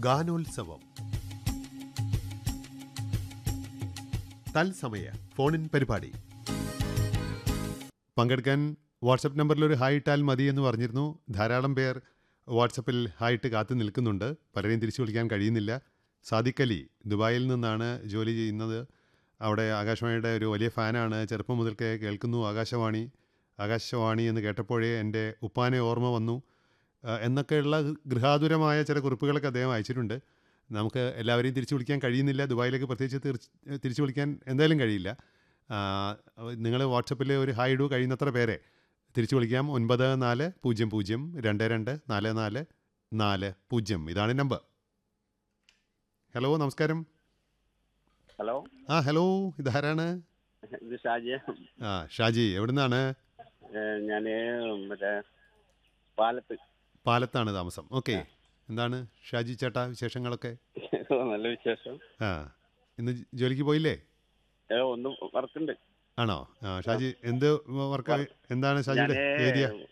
ഗാനോത്സവം തത്സമയ ഫോണിൻ പരിപാടി പങ്കെടുക്കാൻ വാട്സപ്പ് നമ്പറിൽ ഒരു ഹായ് ഇട്ടാൽ മതി എന്ന് പറഞ്ഞിരുന്നു ധാരാളം പേർ വാട്സപ്പിൽ ഹായ് ഇട്ട് കാത്തു നിൽക്കുന്നുണ്ട് പലരെയും തിരിച്ചു വിളിക്കാൻ കഴിയുന്നില്ല സാദിഖ് അലി ദുബായിൽ നിന്നാണ് ജോലി ചെയ്യുന്നത് അവിടെ ആകാശവാണിയുടെ ഒരു വലിയ ഫാനാണ് ചെറുപ്പം മുതൽക്കേ കേൾക്കുന്നു ആകാശവാണി ആകാശവാണി എന്ന് കേട്ടപ്പോഴേ എൻ്റെ ഉപ്പാനെ ഓർമ്മ വന്നു ആ, എന്നൊക്കെയുള്ള ഗൃഹാതുരമായ ചില കുറിപ്പുകളൊക്കെ അദ്ദേഹം അയച്ചിട്ടുണ്ട് നമുക്ക് എല്ലാവരെയും തിരിച്ചു വിളിക്കാൻ കഴിയുന്നില്ല ദുബായിലേക്ക് പ്രത്യേകിച്ച് തീർച്ച തിരിച്ചു വിളിക്കാൻ എന്തായാലും കഴിയില്ല നിങ്ങൾ വാട്സപ്പിൽ ഒരു ഹായ് ഇടൂ കഴിയുന്നത്ര പേരെ തിരിച്ചു വിളിക്കാം ഒൻപത് നാല് പൂജ്യം പൂജ്യം രണ്ട് രണ്ട് നാല് നാല് നാല് പൂജ്യം ഇതാണ് നമ്പർ ഹലോ നമസ്കാരം ഹലോ ആ ഹലോ ഇതാരാണ് ഇത് ഷാജിയ ആ ഷാജി എവിടുന്നാണ് ഞാൻ മറ്റേ പാലത്ത് പാലത്താണ് താമസം ഓക്കെ എന്താണ് ഷാജി ചേട്ടാ വിശേഷങ്ങളൊക്കെ നല്ല വിശേഷം ആ ഇന്ന് ജോലിക്ക് പോയില്ലേ ഏ, ഒന്ന് വർക്കുണ്ട് ആണോ ആ ഷാജി എന്ത് വർക്ക് എന്താണ് ഷാജിയുടെ ഞാന് ഏരിയ